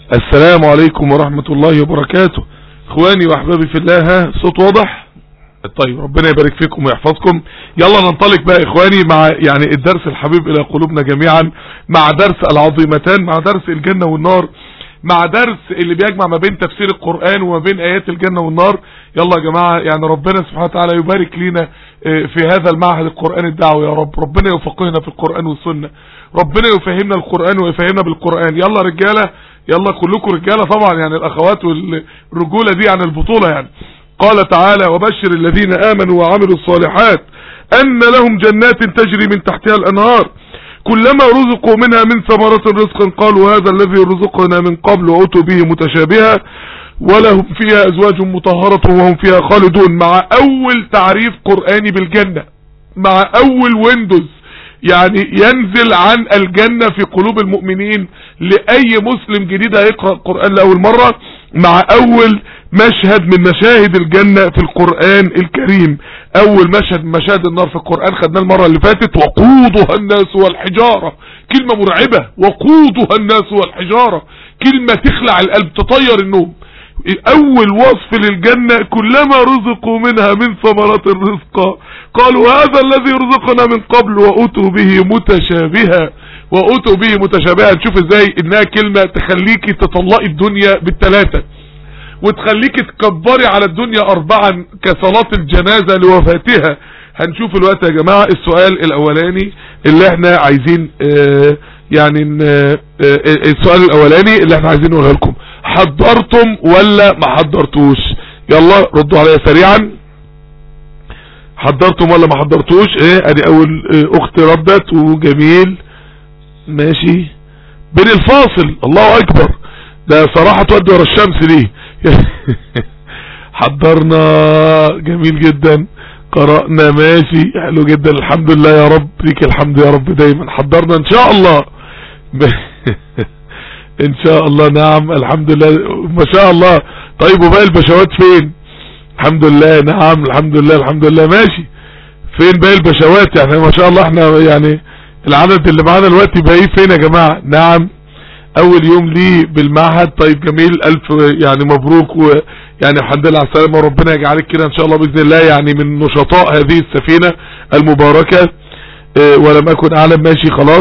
السلام عليكم ورحمة الله وبركاته اخواني واحبابي في الله ها صوت واضح طيب ربنا يبارك فيكم ويحفظكم يلا ننطلق بقى اخواني مع يعني الدرس الحبيب الى قلوبنا جميعا مع درس العظيمتان مع درس الجنة والنار مع درس اللي بيجمع ما بين تفسير القرآن وما بين ايات الجنة والنار يلا يا جماعة يعني ربنا سبحانه وتعالى يبارك لينا في هذا المعهد القرآن الدعوي يا رب ربنا يفقهنا في القرآن والسنة ربنا يفهمنا القرآن ويفهمنا بالقرآن يلا رجالة يلا كلكم رجالة طبعا يعني الاخوات والرجولة دي عن البطولة يعني قال تعالى وبشر الذين آمنوا وعملوا الصالحات أن لهم جنات تجري من تحتها الأنهار كلما رزقوا منها من ثمرة رزقا قالوا هذا الذي رزقنا من قبل وأتوا به متشابها ولهم فيها أزواج مطهرة وهم فيها خالدون مع أول تعريف قرآني بالجنة مع أول ويندوز يعني ينزل عن الجنة في قلوب المؤمنين لأي مسلم جديد هيقرأ القرآن لأول مرة مع أول مشهد من مشاهد الجنة في القرآن الكريم اول مشهد من مشاهد النار في القرآن خدناه المرة اللي فاتت وقودها الناس والحجارة كلمة مرعبة وقودها الناس والحجارة كلمة تخلع القلب تطير النوم اول وصف للجنة كلما رزقوا منها من ثمرات الرزق قالوا هذا الذي رزقنا من قبل واتوا به متشابها واتوا به متشابها نشوف ازاي انها كلمة تخليكي تطلقي الدنيا بالثلاثة وتخليك تكبري على الدنيا اربعا كصلاة الجنازة لوفاتها هنشوف الوقت يا جماعة السؤال الاولاني اللي احنا عايزين اه يعني اه السؤال الاولاني اللي احنا عايزين نقوله لكم حضرتم ولا ما حضرتوش يلا ردوا عليا سريعا حضرتم ولا ما حضرتوش ايه ادي اول اه اختي ردت وجميل ماشي بين الفاصل الله اكبر ده صراحة تودي ورا الشمس دي حضرنا جميل جدا قرأنا ماشي حلو جدا الحمد لله يا رب ليك الحمد يا رب دايما حضرنا ان شاء الله ان شاء الله نعم الحمد لله ما شاء الله طيب وباقي البشوات فين الحمد لله نعم الحمد لله الحمد لله ماشي فين باقي البشوات يعني ما شاء الله احنا يعني العدد اللي معانا دلوقتي باقي فين يا جماعة نعم اول يوم لي بالمعهد طيب جميل الف يعني مبروك ويعني الحمد لله على السلامة وربنا يجعلك كده ان شاء الله باذن الله يعني من نشطاء هذه السفينة المباركة اه ولم اكن اعلم ماشي خلاص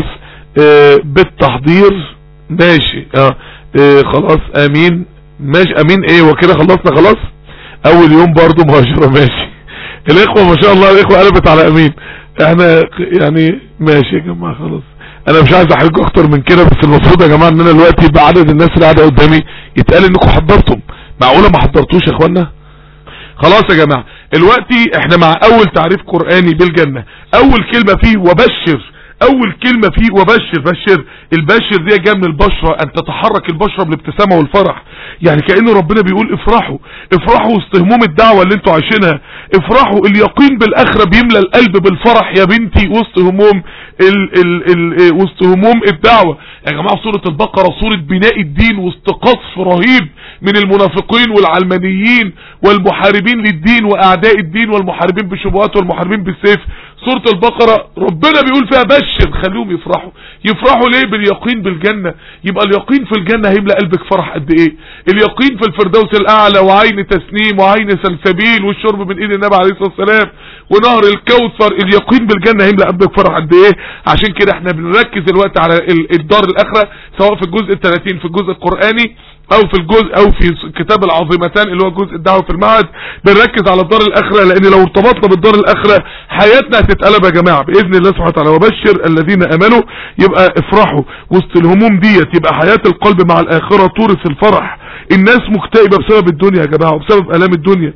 اه بالتحضير ماشي اه, اه خلاص امين ماشي امين ايه وكده خلصنا خلاص اول يوم برضو مباشرة ماشي الاخوة ما شاء الله الاخوة قلبت على امين احنا يعني ماشي يا جماعة خلاص انا مش عايز احرجكم اكتر من كده بس المفروض يا جماعة ان انا دلوقتي بعدد الناس اللي قاعدة قدامي يتقال انكم حضرتم معقولة ما حضرتوش يا اخوانا خلاص يا جماعة دلوقتي احنا مع اول تعريف قرآني بالجنة اول كلمة فيه وبشر اول كلمة فيه وبشر بشر البشر دي جايه من البشرة ان تتحرك البشرة بالابتسامة والفرح يعني كأنه ربنا بيقول افرحوا افرحوا وسط هموم الدعوة اللي انتوا عايشينها افرحوا اليقين بالاخرة بيملى القلب بالفرح يا بنتي وسط هموم ال ال ال وسط هموم الدعوة يا جماعة سورة البقرة سورة بناء الدين وسط قصف رهيب من المنافقين والعلمانيين والمحاربين للدين واعداء الدين والمحاربين بالشبهات والمحاربين بالسيف سورة البقرة ربنا بيقول فيها بشر خليهم يفرحوا يفرحوا ليه باليقين بالجنة يبقى اليقين في الجنة هيملأ قلبك فرح قد ايه اليقين في الفردوس الاعلى وعين تسنيم وعين سلسبيل والشرب من ايد النبي عليه الصلاة والسلام ونهر الكوثر اليقين بالجنة هيملأ قلبك فرح قد ايه عشان كده احنا بنركز الوقت على الدار الاخرة سواء في الجزء الثلاثين في الجزء القرآني او في الجزء او في كتاب العظيمتان اللي هو جزء الدعوة في المعهد بنركز على الدار الاخرة لان لو ارتبطنا بالدار الاخرة حياتنا هتتقلب يا جماعة باذن الله سبحانه وتعالى وبشر الذين امنوا يبقى افرحوا وسط الهموم ديت يبقى حياة القلب مع الاخرة تورث الفرح الناس مكتئبة بسبب الدنيا يا جماعة وبسبب الام الدنيا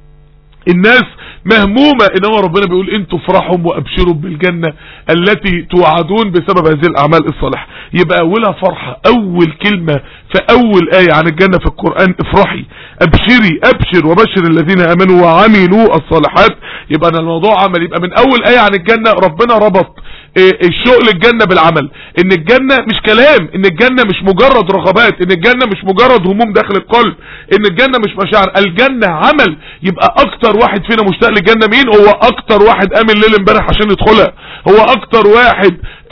الناس مهمومة انما ربنا بيقول انتوا افرحوا وابشروا بالجنة التي توعدون بسبب هذه الاعمال الصالحة يبقى اولها فرحة اول كلمة في اول اية عن الجنة في القرآن افرحي ابشري ابشر وبشر الذين امنوا وعملوا الصالحات يبقى أنا الموضوع عمل يبقى من اول اية عن الجنة ربنا ربط الشوق للجنة بالعمل ان الجنة مش كلام ان الجنة مش مجرد رغبات ان الجنة مش مجرد هموم داخل القلب ان الجنة مش مشاعر الجنة عمل يبقى اكتر واحد فينا مشتاق للجنة مين هو اكتر واحد قام الليل امبارح عشان يدخلها هو اكتر واحد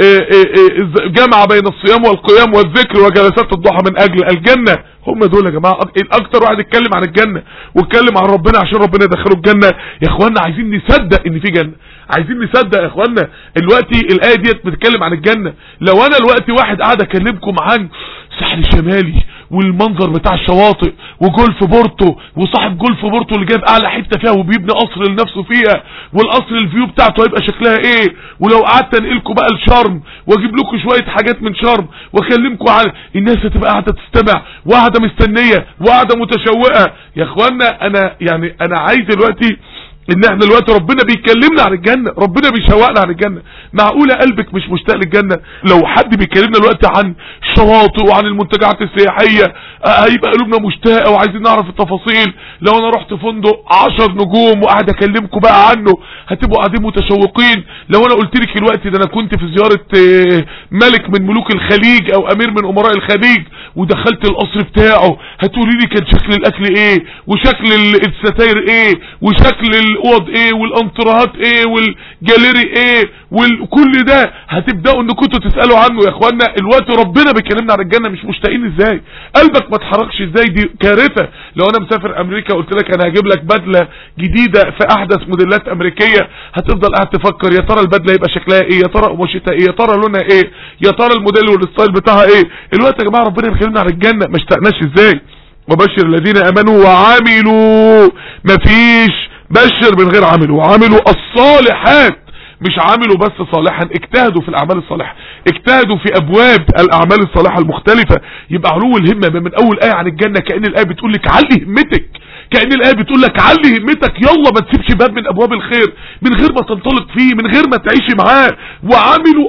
جمع بين الصيام والقيام والذكر وجلسات الضحى من اجل الجنة هم دول يا جماعة الاكتر واحد يتكلم عن الجنة واتكلم عن ربنا عشان ربنا يدخله الجنة يا اخوانا عايزين نصدق ان في جنة عايزين نصدق يا اخوانا دلوقتي الايه ديت بتتكلم عن الجنة لو انا دلوقتي واحد قاعد اكلمكم عن الساحل الشمالي والمنظر بتاع الشواطئ وجولف بورتو وصاحب جولف بورتو اللي جايب اعلى حته فيها وبيبني قصر لنفسه فيها والقصر الفيو بتاعته هيبقى شكلها ايه ولو قعدت انقلكم بقى لشرم واجيب لكم شويه حاجات من شرم واكلمكم عن الناس هتبقى قاعده تستمع وقاعده مستنيه وقاعده متشوقه يا اخوانا انا يعني انا عايز دلوقتي ان احنا دلوقتي ربنا بيكلمنا عن الجنة ربنا بيشوقنا عن الجنة معقولة قلبك مش مشتاق للجنة لو حد بيكلمنا دلوقتي عن الشواطئ وعن المنتجعات السياحية آه هيبقى قلوبنا مشتاقة وعايزين نعرف التفاصيل لو انا رحت فندق عشر نجوم وقاعد اكلمكم بقى عنه هتبقوا قاعدين متشوقين لو انا قلت لك دلوقتي ده انا كنت في زيارة اه ملك من ملوك الخليج او امير من امراء الخليج ودخلت القصر بتاعه هتقولي لي كان شكل الاكل ايه وشكل الستاير ايه وشكل الاوض ايه والانترهات ايه والجاليري ايه وكل ده هتبداوا انكم كنتوا تسالوا عنه يا اخوانا الوقت ربنا بيكلمنا عن الجنه مش مشتاقين ازاي قلبك ما اتحركش ازاي دي كارثه لو انا مسافر امريكا قلت لك انا هجيب لك بدله جديده في احدث موديلات امريكيه هتفضل قاعد تفكر يا ترى البدله يبقى شكلها ايه يا ترى قماشتها ايه يا ترى لونها ايه يا ترى الموديل والستايل بتاعها ايه الوقت يا جماعه ربنا بيكلمنا عن الجنه ما اشتقناش ازاي وبشر الذين امنوا وعملوا مفيش بشر من غير عملوا وعملوا الصالحات مش عملوا بس صالحا اجتهدوا في الاعمال الصالحة اجتهدوا في ابواب الاعمال الصالحة المختلفة يبقى علو الهمة من اول ايه عن الجنة كأن الايه بتقول لك علي همتك كأن الايه بتقول لك علي همتك يلا ما تسيبش باب من ابواب الخير من غير ما تنطلق فيه من غير ما تعيشي معاه وعملوا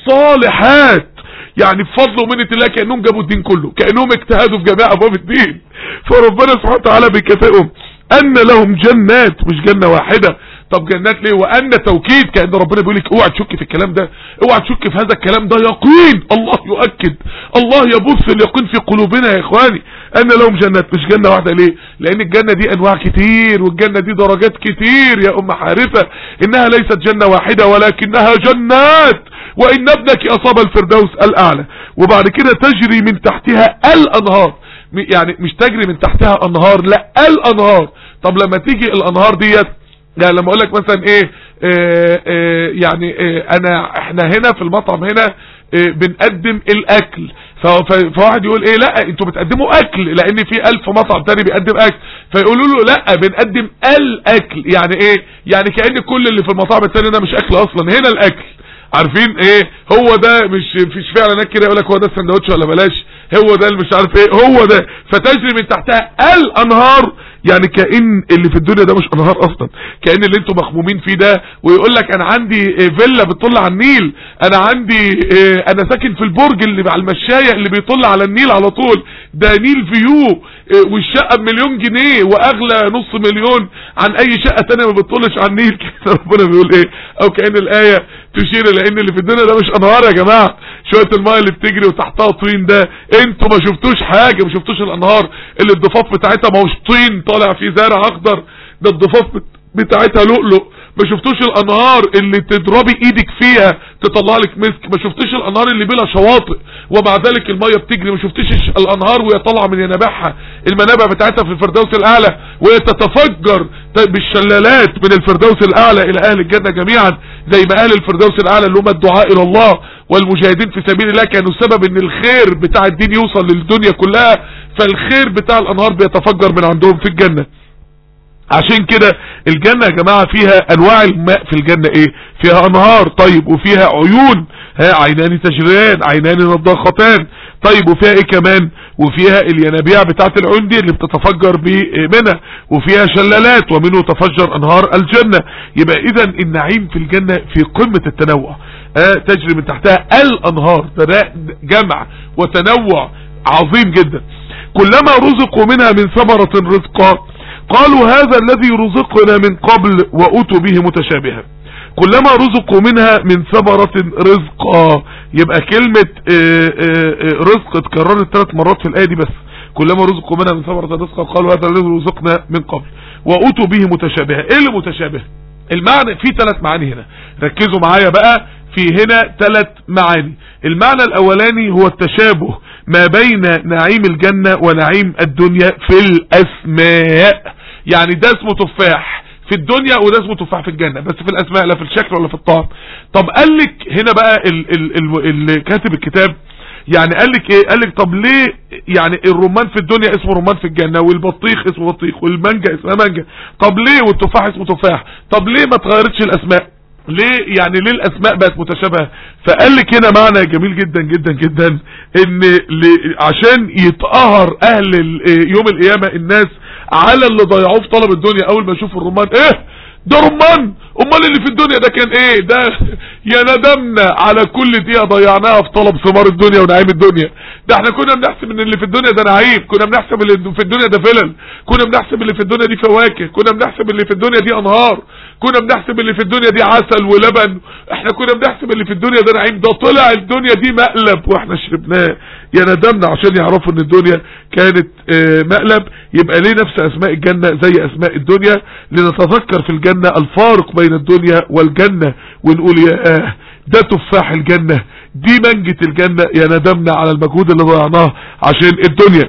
الصالحات يعني بفضل ومنة الله كأنهم جابوا الدين كله كأنهم اجتهدوا في جميع ابواب الدين فربنا سبحانه وتعالى بيكافئهم ان لهم جنات مش جنة واحدة طب جنات ليه وان توكيد كأن ربنا بيقول لك اوعى تشك في الكلام ده اوعى تشك في هذا الكلام ده يقين الله يؤكد الله يبث اليقين في قلوبنا يا اخواني ان لهم جنات مش جنة واحدة ليه لان الجنة دي انواع كتير والجنة دي درجات كتير يا ام حارثة انها ليست جنة واحدة ولكنها جنات وان ابنك اصاب الفردوس الاعلى وبعد كده تجري من تحتها الانهار يعني مش تجري من تحتها انهار لا الانهار طب لما تيجي الانهار ديت يعني لما اقول لك مثلا ايه آه آه يعني آه انا احنا هنا في المطعم هنا بنقدم الاكل فواحد يقول ايه لا انتوا بتقدموا اكل لان في الف مطعم تاني بيقدم اكل فيقولوا له لا بنقدم الاكل يعني ايه يعني كأن كل اللي في المطاعم التاني ده مش اكل اصلا هنا الاكل عارفين ايه هو ده مش مفيش فعلا هناك كده يقول لك هو ده السندوتش ولا بلاش هو ده اللي مش عارف ايه هو ده فتجري من تحتها الانهار يعني كأن اللي في الدنيا ده مش انهار اصلا كأن اللي انتم مخمومين فيه ده ويقول لك انا عندي فيلا بتطل على النيل انا عندي انا ساكن في البرج اللي على المشاية اللي بيطل على النيل على طول ده نيل فيو والشقة بمليون جنيه واغلى نص مليون عن اي شقة تانية ما بتطلش على النيل كده ربنا بيقول ايه او كأن الاية تشير لان اللي في الدنيا ده مش انهار يا جماعة شوية الماء اللي بتجري وتحتها طين ده انتوا ما شفتوش حاجة ما شفتوش الانهار اللي الضفاف بتاعتها ما هوش طين طالع فيه زرع اخضر ده الضفاف بتاعتها لؤلؤ ما شفتوش الانهار اللي تضربي ايدك فيها تطلع لك مسك ما شفتوش الانهار اللي بلا شواطئ ومع ذلك المية بتجري ما شفتش الانهار وهي طالعه من ينابعها المنابع بتاعتها في الفردوس الاعلى وهي تتفجر بالشلالات من الفردوس الاعلى الى اهل الجنة جميعا زي ما قال الفردوس الاعلى اللي هم الدعاء الى الله والمجاهدين في سبيل الله كانوا سبب ان الخير بتاع الدين يوصل للدنيا كلها فالخير بتاع الانهار بيتفجر من عندهم في الجنة عشان كده الجنة يا جماعة فيها انواع الماء في الجنة ايه فيها انهار طيب وفيها عيون ها عينان تجريان عينان نضاختان طيب وفيها ايه كمان وفيها الينابيع بتاعت العيون دي اللي بتتفجر منها وفيها شلالات ومنه تفجر انهار الجنة يبقى اذا النعيم في الجنة في قمة التنوع اه تجري من تحتها الانهار ده جمع وتنوع عظيم جدا كلما رزقوا منها من ثمرة رزقا قالوا هذا الذي رزقنا من قبل وأتوا به متشابها كلما رزقوا منها من ثمرة رزقا يبقى كلمة اه اه رزق اتكررت ثلاث مرات في الآية دي بس كلما رزقوا منها من ثمرة رزقا قالوا هذا الذي رزقنا من قبل وأتوا به متشابها ايه اللي متشابه المعنى في ثلاث معاني هنا ركزوا معايا بقى في هنا ثلاث معاني المعنى الاولاني هو التشابه ما بين نعيم الجنة ونعيم الدنيا في الاسماء يعني ده اسمه تفاح في الدنيا وده اسمه تفاح في الجنة بس في الاسماء لا في الشكل ولا في الطعم طب قال لك هنا بقى ال ال ال اللي كاتب الكتاب يعني قال لك ايه قال لك طب ليه يعني الرمان في الدنيا اسمه رمان في الجنة والبطيخ اسمه بطيخ والمانجا اسمها مانجا طب ليه والتفاح اسمه تفاح طب ليه ما اتغيرتش الاسماء ليه يعني ليه الاسماء بقت متشابهه فقال لك هنا معنى جميل جدا جدا جدا ان عشان يتقهر اهل يوم القيامه الناس على اللي ضيعوه في طلب الدنيا اول ما يشوفوا الرمان ايه ده رمان امال اللي في الدنيا ده كان ايه ده يا ندمنا على كل دقيقه ضيعناها في طلب ثمار الدنيا ونعيم الدنيا ده احنا كنا بنحسب ان اللي في الدنيا ده نعيم كنا بنحسب اللي في الدنيا ده فلل كنا بنحسب اللي في الدنيا دي فواكه كنا بنحسب اللي في الدنيا دي انهار كنا بنحسب اللي في الدنيا دي عسل ولبن احنا كنا بنحسب اللي في الدنيا ده نعيم ده طلع الدنيا دي مقلب واحنا شربناه يا ندمنا عشان يعرفوا ان الدنيا كانت اه مقلب يبقى ليه نفس اسماء الجنة زي اسماء الدنيا لنتذكر في الجنة الفارق بين الدنيا والجنة ونقول يا اه ده تفاح الجنة دي منجة الجنة يا ندمنا على المجهود اللي ضيعناه عشان الدنيا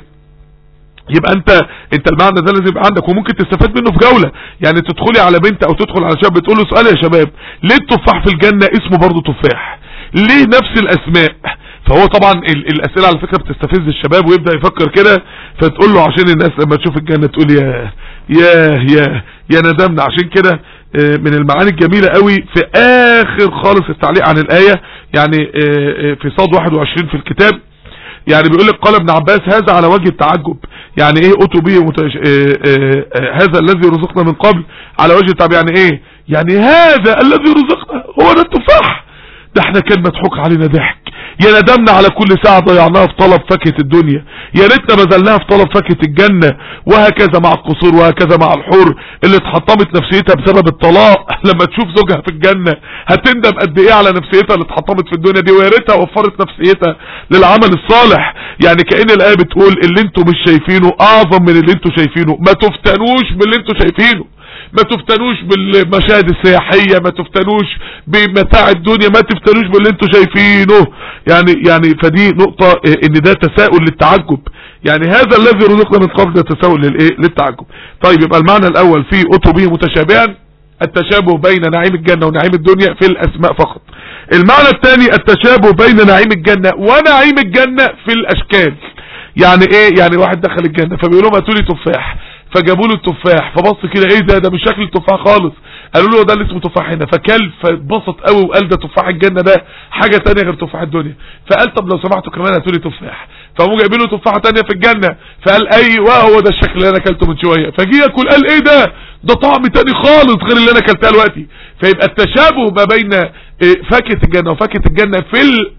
يبقى انت انت المعنى ده لازم يبقى عندك وممكن تستفاد منه في جولة يعني تدخلي على بنت او تدخل على شاب تقول له سؤال يا شباب ليه التفاح في الجنة اسمه برضه تفاح ليه نفس الاسماء فهو طبعا الاسئله على فكره بتستفز الشباب ويبدا يفكر كده فتقول له عشان الناس لما تشوف الجنه تقول يا يا يا يا ندمنا عشان كده من المعاني الجميله قوي في اخر خالص التعليق عن الايه يعني في صاد 21 في الكتاب يعني بيقول لك قال ابن عباس هذا على وجه التعجب يعني ايه اتوا به متش... اه اه اه هذا الذي رزقنا من قبل على وجه التعجب يعني ايه يعني هذا الذي رزقنا هو ده التفاح ده احنا كان مضحوك علينا ضحك يا ندمنا على كل ساعة ضيعناها في طلب فاكهة الدنيا يا ريتنا بذلناها في طلب فاكهة الجنة وهكذا مع القصور وهكذا مع الحور اللي اتحطمت نفسيتها بسبب الطلاق لما تشوف زوجها في الجنة هتندم قد ايه على نفسيتها اللي اتحطمت في الدنيا دي ويا ريتها وفرت نفسيتها للعمل الصالح يعني كأن الآية بتقول اللي انتوا مش شايفينه اعظم من اللي انتوا شايفينه ما تفتنوش باللي انتوا شايفينه ما تفتنوش بالمشاهد السياحية ما تفتنوش بمتاع الدنيا ما تفتنوش باللي انتوا شايفينه يعني يعني فدي نقطة ان ده تساؤل للتعجب يعني هذا الذي رزقنا من قبل ده تساؤل للايه للتعجب طيب يبقى المعنى الاول في اتوا به متشابها التشابه بين نعيم الجنة ونعيم الدنيا في الاسماء فقط المعنى الثاني التشابه بين نعيم الجنة ونعيم الجنة في الاشكال يعني ايه يعني واحد دخل الجنة فبيقول لهم هاتوا لي تفاح فجابوا له التفاح فبص كده ايه ده ده مش شكل التفاح خالص قالوا له ده اللي اسمه تفاح هنا فكل فاتبسط قوي وقال ده تفاح الجنه ده حاجه ثانيه غير تفاح الدنيا فقال طب لو سمحتوا كمان هاتوا لي تفاح فقاموا جايبين له تفاحه ثانيه في الجنه فقال ايوه هو ده الشكل اللي انا اكلته من شويه فجي ياكل قال ايه ده ده طعم تاني خالص غير اللي انا اكلتها دلوقتي فيبقى التشابه ما بين فاكهه الجنه وفاكهه الجنه في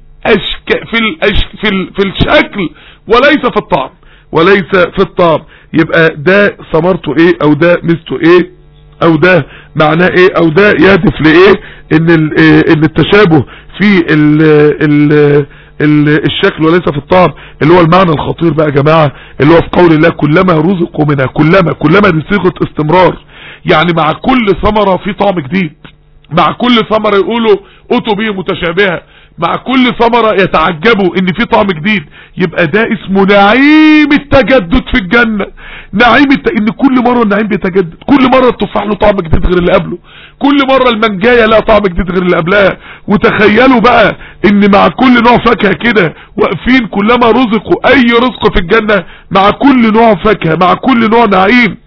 الاشك في الاشك في, ال... في الشكل وليس في الطعم وليس في الطعم يبقى ده ثمرته ايه او ده ميزته ايه او ده معناه ايه او ده يهدف لايه ان ان التشابه في ال ال ال الشكل وليس في الطعم اللي هو المعنى الخطير بقى يا جماعة اللي هو في قول الله كلما رزقوا منها كلما كلما دي صيغه استمرار يعني مع كل ثمرة في طعم جديد مع كل ثمرة يقولوا اتوا به متشابهة مع كل ثمرة يتعجبوا ان في طعم جديد يبقى ده اسمه نعيم التجدد في الجنة نعيم الت... ان كل مرة النعيم بيتجدد كل مرة التفاح له طعم جديد غير اللي قبله كل مرة المنجاية لها طعم جديد غير اللي قبلها وتخيلوا بقى ان مع كل نوع فاكهة كده واقفين كلما رزقوا اي رزق في الجنة مع كل نوع فاكهة مع كل نوع نعيم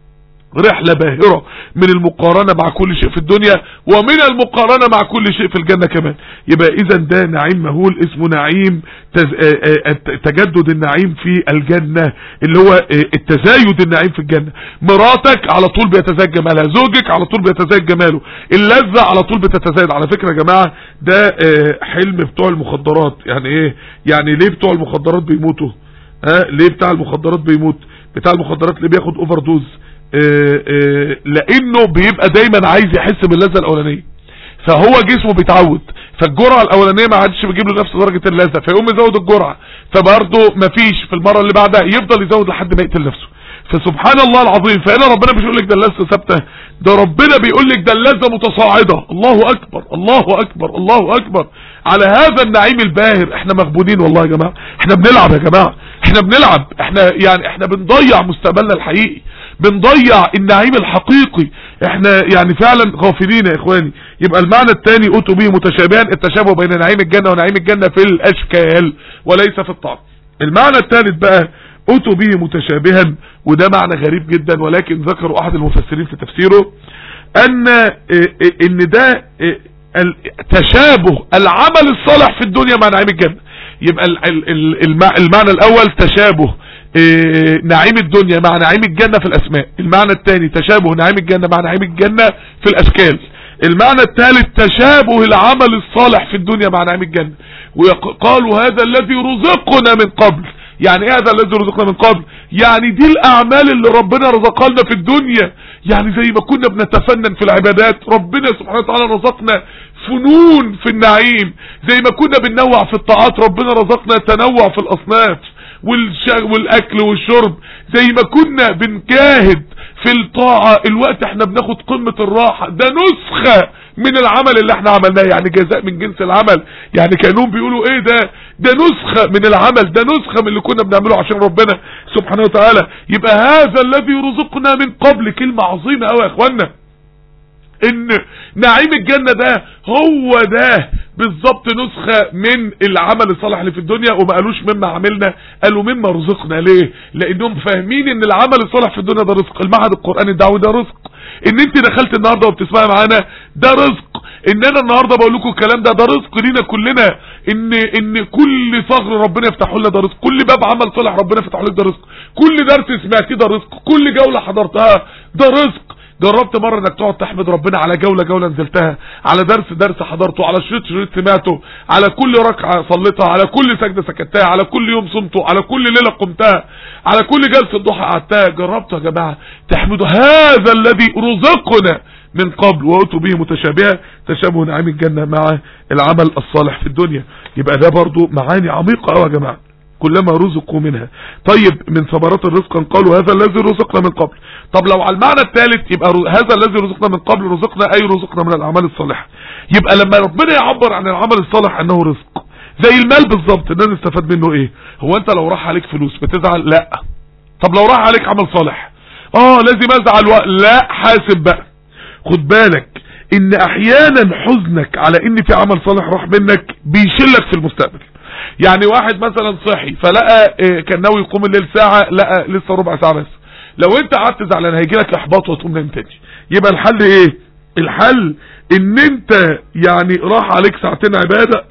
رحلة باهرة من المقارنة مع كل شيء في الدنيا ومن المقارنة مع كل شيء في الجنة كمان يبقى اذا ده نعيم مهول اسمه نعيم تز... تجدد النعيم في الجنة اللي هو التزايد النعيم في الجنة مراتك على طول بيتزايد جمالها زوجك على طول بيتزايد جماله اللذة على طول بتتزايد على فكرة يا جماعة ده حلم بتوع المخدرات يعني ايه يعني ليه بتوع المخدرات بيموتوا ها ليه بتاع المخدرات بيموت بتاع المخدرات اللي بياخد اوفر دوز اه اه لانه بيبقى دايما عايز يحس باللذة الاولانية فهو جسمه بيتعود فالجرعة الاولانية ما عادش بيجيب له نفس درجة اللذة فيقوم يزود الجرعة فبرضه مفيش في المرة اللي بعدها يفضل يزود لحد ما يقتل نفسه فسبحان الله العظيم فهنا ربنا مش يقول لك ده اللذة ثابته ده ربنا بيقول لك ده اللذة متصاعدة الله اكبر الله اكبر الله اكبر على هذا النعيم الباهر احنا مغبونين والله يا جماعة احنا بنلعب يا جماعة احنا بنلعب احنا يعني احنا بنضيع مستقبلنا الحقيقي بنضيع النعيم الحقيقي احنا يعني فعلا غافلين يا اخواني يبقى المعنى الثاني اتوا به متشابها التشابه بين نعيم الجنة ونعيم الجنة في الاشكال وليس في الطعم المعنى الثالث بقى اتوا به متشابها وده معنى غريب جدا ولكن ذكروا احد المفسرين في تفسيره ان ان ده تشابه العمل الصالح في الدنيا مع نعيم الجنة يبقى المعنى الاول تشابه نعيم الدنيا مع نعيم الجنة في الاسماء المعنى الثاني تشابه نعيم الجنة مع نعيم الجنة في الاشكال المعنى الثالث تشابه العمل الصالح في الدنيا مع نعيم الجنة وقالوا هذا الذي رزقنا من قبل يعني ايه هذا الذي رزقنا من قبل يعني دي الاعمال اللي ربنا رزقنا في الدنيا يعني زي ما كنا بنتفنن في العبادات ربنا سبحانه وتعالى رزقنا فنون في النعيم زي ما كنا بننوع في الطاعات ربنا رزقنا تنوع في الاصناف والاكل والشرب زي ما كنا بنجاهد في الطاعة الوقت احنا بناخد قمة الراحة ده نسخة من العمل اللي احنا عملناه يعني جزاء من جنس العمل يعني كانوا بيقولوا ايه ده ده نسخة من العمل ده نسخة من اللي كنا بنعمله عشان ربنا سبحانه وتعالى يبقى هذا الذي رزقنا من قبل كلمة عظيمة قوي يا اخوانا ان نعيم الجنة ده هو ده بالظبط نسخة من العمل الصالح اللي في الدنيا وما قالوش مما عملنا قالوا مما رزقنا ليه لانهم فاهمين ان العمل الصالح في الدنيا ده رزق المعهد القرآني الدعوي ده رزق ان انت دخلت النهاردة وبتسمعي معانا ده رزق ان انا النهاردة بقول لكم الكلام ده ده رزق لينا كلنا ان ان كل ثغر ربنا يفتحه لنا ده رزق كل باب عمل صالح ربنا يفتحه لك ده رزق كل درس سمعتيه ده رزق كل جولة حضرتها ده رزق جربت مرة انك تقعد تحمد ربنا على جولة جولة نزلتها على درس درس حضرته على شريط شريط سمعته على كل ركعة صليتها على كل سجدة سكتها على كل يوم صمته على كل ليلة قمتها على كل جلسة ضحى قعدتها جربته يا جماعة تحمدوا هذا الذي رزقنا من قبل وأتوا به متشابهة تشابه نعيم الجنة مع العمل الصالح في الدنيا يبقى ده برضو معاني عميقة قوي يا جماعة كلما رزقوا منها طيب من ثمرات الرزق قالوا هذا الذي رزقنا من قبل طب لو على المعنى الثالث يبقى هذا الذي رزقنا من قبل رزقنا اي رزقنا من الاعمال الصالحة يبقى لما ربنا يعبر عن العمل الصالح انه رزق زي المال بالظبط الناس استفاد منه ايه هو انت لو راح عليك فلوس بتزعل لا طب لو راح عليك عمل صالح اه لازم ازعل و... لا حاسب بقى خد بالك ان احيانا حزنك على ان في عمل صالح راح منك بيشلك في المستقبل يعني واحد مثلا صحي فلقى إيه كان ناوي يقوم الليل ساعة لقى لسه ربع ساعة بس لو انت قعدت زعلان هيجي لك احباط وتقوم نايم تاني يبقى الحل ايه الحل ان انت يعني راح عليك ساعتين عبادة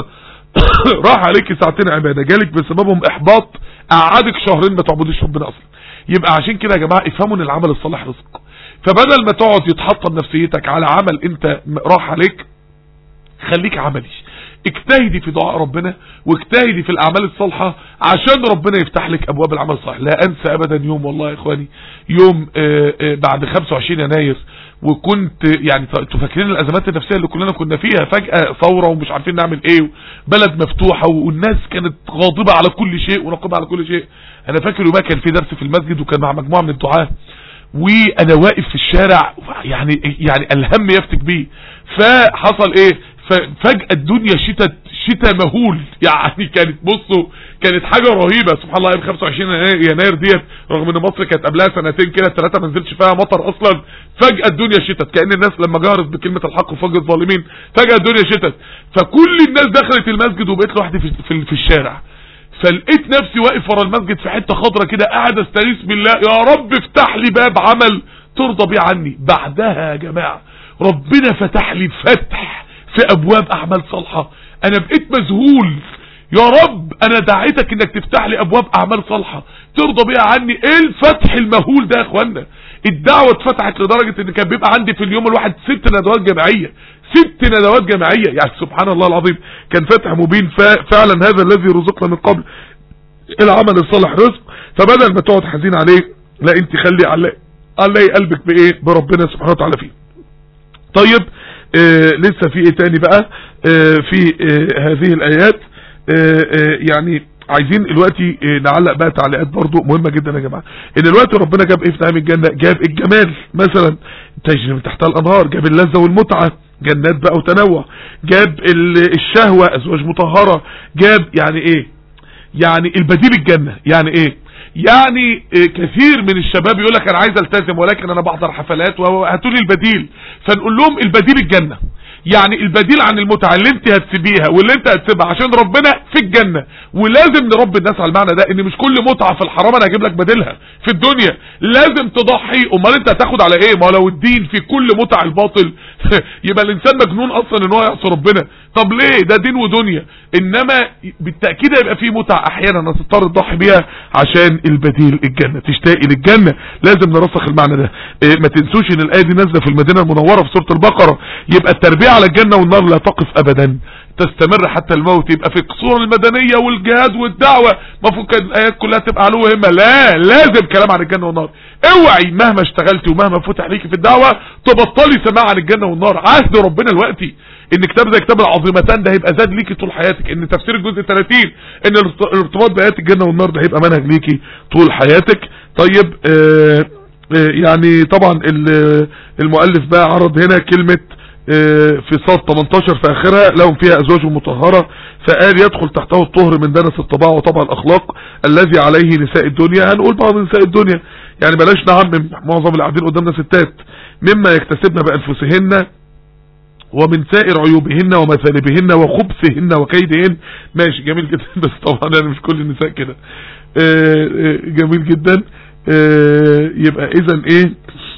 راح عليك ساعتين عبادة جالك بسببهم احباط قعدك شهرين ما تعبدش ربنا اصلا يبقى عشان كده يا جماعة افهموا ان العمل الصالح رزق فبدل ما تقعد يتحطم نفسيتك على عمل انت راح عليك خليك عملي اجتهدي في دعاء ربنا واجتهدي في الاعمال الصالحة عشان ربنا يفتح لك ابواب العمل الصالح لا انسى ابدا يوم والله يا اخواني يوم آآ آآ بعد 25 يناير وكنت يعني انتوا فاكرين الازمات النفسيه اللي كلنا كنا فيها فجاه ثوره ومش عارفين نعمل ايه بلد مفتوحه والناس كانت غاضبه على كل شيء وناقمه على كل شيء انا فاكر يومها كان في درس في المسجد وكان مع مجموعه من الدعاه وانا واقف في الشارع يعني يعني الهم يفتك بيه فحصل ايه ففجأة الدنيا شتت شتاء مهول يعني كانت بصوا كانت حاجة رهيبة سبحان الله يوم 25 يناير ديت رغم ان مصر كانت قبلها سنتين كده ثلاثة ما نزلش فيها مطر اصلا فجأة الدنيا شتت كأن الناس لما جهرت بكلمة الحق وفجر الظالمين فجأة الدنيا شتت فكل الناس دخلت المسجد وبقيت لوحدي في, في, في الشارع فلقيت نفسي واقف ورا المسجد في حتة خضرة كده قاعد استغيث بالله يا رب افتح لي باب عمل ترضى بيه عني بعدها يا جماعة ربنا فتح لي فتح في ابواب اعمال صالحة انا بقيت مذهول يا رب انا دعيتك انك تفتح لي ابواب اعمال صالحة ترضى بيها عني ايه الفتح المهول ده يا اخوانا الدعوة اتفتحت لدرجة ان كان بيبقى عندي في اليوم الواحد ست ندوات جماعية ست ندوات جماعية يعني سبحان الله العظيم كان فتح مبين فعلا هذا الذي رزقنا من قبل العمل الصالح رزق فبدل ما تقعد حزين عليه لا انت خلي علي علي قلبك بايه بربنا سبحانه وتعالى فيه طيب آه لسه في ايه تاني بقى آه في آه هذه الايات آه آه يعني عايزين دلوقتي اه نعلق بقى تعليقات برضو مهمة جدا يا جماعة ان دلوقتي ربنا جاب ايه في نعيم الجنة جاب الجمال مثلا تجري من تحتها الانهار جاب اللذة والمتعة جنات بقى وتنوع جاب الشهوة ازواج مطهرة جاب يعني ايه يعني البديل الجنة يعني ايه يعني كثير من الشباب يقول لك انا عايز التزم ولكن انا بحضر حفلات وهاتوا لي البديل فنقول لهم البديل الجنة يعني البديل عن المتعة اللي انت هتسيبيها واللي انت هتسيبها عشان ربنا في الجنة ولازم نربي الناس على المعنى ده ان مش كل متعة في الحرام انا هجيب لك بديلها في الدنيا لازم تضحي امال انت هتاخد على ايه ما لو الدين في كل متع الباطل يبقى الانسان مجنون اصلا ان هو يعصي ربنا طب ليه ده دين ودنيا انما بالتأكيد هيبقى في متع احيانا هتضطر تضحي بيها عشان البديل الجنة تشتاقي للجنة لازم نرسخ المعنى ده اه ما تنسوش ان الايه دي نازله في المدينة المنورة في سورة البقرة يبقى التربية على الجنة والنار لا تقف ابدا تستمر حتى الموت يبقى في القصور المدنية والجهاد والدعوة المفروض كانت الايات كلها تبقى علوه همة لا لازم كلام عن الجنة والنار اوعي مهما اشتغلتي ومهما فتح ليكي في الدعوة تبطلي سماع عن الجنة والنار عهد ربنا الوقتي ان كتاب زي كتاب العظيمتان ده هيبقى زاد ليكي طول حياتك ان تفسير الجزء 30 ان الارتباط بايات الجنة والنار ده هيبقى منهج ليكي طول حياتك طيب اه اه يعني طبعا المؤلف بقى عرض هنا كلمة في صاد 18 في اخرها لهم فيها ازواج مطهرة فقال يدخل تحته الطهر من دنس الطباع وطبع الاخلاق الذي عليه نساء الدنيا هنقول بعض نساء الدنيا يعني بلاش نعمم معظم اللي قاعدين قدامنا ستات مما يكتسبن بانفسهن ومن سائر عيوبهن ومثالبهن وخبثهن وكيدهن ماشي جميل جدا بس طبعا انا مش كل النساء كده جميل جدا يبقى اذا ايه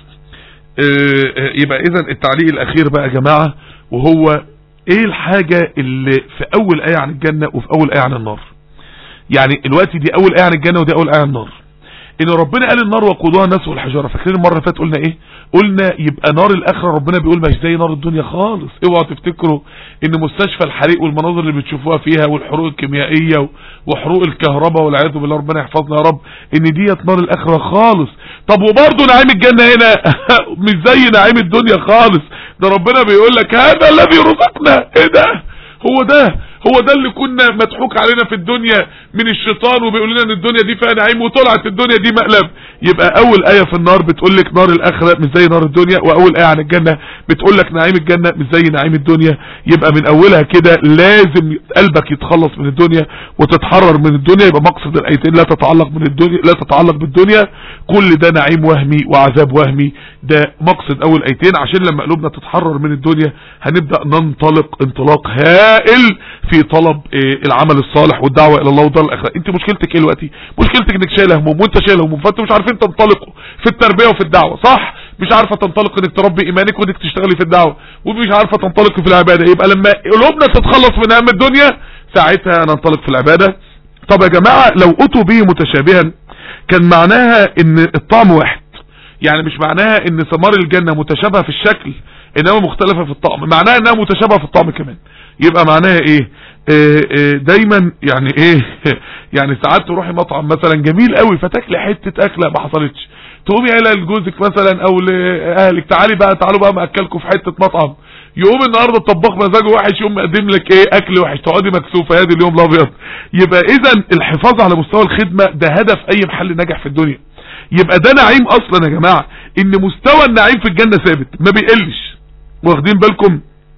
يبقى اذا التعليق الاخير بقى يا جماعة وهو ايه الحاجة اللي في اول ايه عن الجنة وفي اول ايه عن النار يعني الوقت دي اول ايه عن الجنة ودي اول ايه عن النار ان ربنا قال النار وقودها الناس والحجارة فاكرين المرة اللي فاتت قلنا ايه قلنا يبقى نار الاخرة ربنا بيقول مش زي نار الدنيا خالص اوعوا تفتكروا ان مستشفى الحريق والمناظر اللي بتشوفوها فيها والحروق الكيميائية وحروق الكهرباء والعياذ بالله ربنا يحفظنا يا رب ان ديت نار الاخرة خالص طب وبرضه نعيم الجنة هنا مش زي نعيم الدنيا خالص ده ربنا بيقول لك هذا الذي رزقنا ايه ده هو ده هو ده اللي كنا مضحوك علينا في الدنيا من الشيطان وبيقول لنا ان الدنيا دي فيها نعيم وطلعت الدنيا دي مقلب يبقى اول ايه في النار بتقول لك نار الاخره مش زي نار الدنيا واول ايه عن الجنه بتقول لك نعيم الجنه مش زي نعيم الدنيا يبقى من اولها كده لازم قلبك يتخلص من الدنيا وتتحرر من الدنيا يبقى مقصد الايتين لا تتعلق من الدنيا لا تتعلق بالدنيا كل ده نعيم وهمي وعذاب وهمي ده مقصد اول ايتين عشان لما قلوبنا تتحرر من الدنيا هنبدا ننطلق انطلاق هائل في طلب إيه العمل الصالح والدعوة الى الله ودار الاخرة انت مشكلتك ايه دلوقتي مشكلتك انك شايله هموم وانت شايل هموم فانت مش عارفين تنطلقوا في التربية وفي الدعوة صح مش عارفة تنطلق انك تربي ايمانك وانك تشتغلي في الدعوة ومش عارفة تنطلق في العبادة يبقى لما قلوبنا تتخلص من هم الدنيا ساعتها ننطلق في العبادة طب يا جماعة لو اتوا به متشابها كان معناها ان الطعم واحد يعني مش معناها ان ثمار الجنة متشابهة في الشكل انما مختلفة في الطعم معناها انها متشابهة في الطعم كمان يبقى معناها ايه إيه إيه دايما يعني ايه يعني ساعات تروحي مطعم مثلا جميل قوي فتاكلي حته اكله ما حصلتش تقومي قايله لجوزك مثلا او لاهلك تعالي بقى تعالوا بقى ماكلكم في حته مطعم يقوم النهارده الطباخ مزاجه وحش يقوم مقدم لك ايه اكل وحش تقعدي مكسوفه هادي اليوم الابيض يبقى اذا الحفاظ على مستوى الخدمه ده هدف اي محل ناجح في الدنيا يبقى ده نعيم اصلا يا جماعه ان مستوى النعيم في الجنه ثابت ما بيقلش واخدين بالكم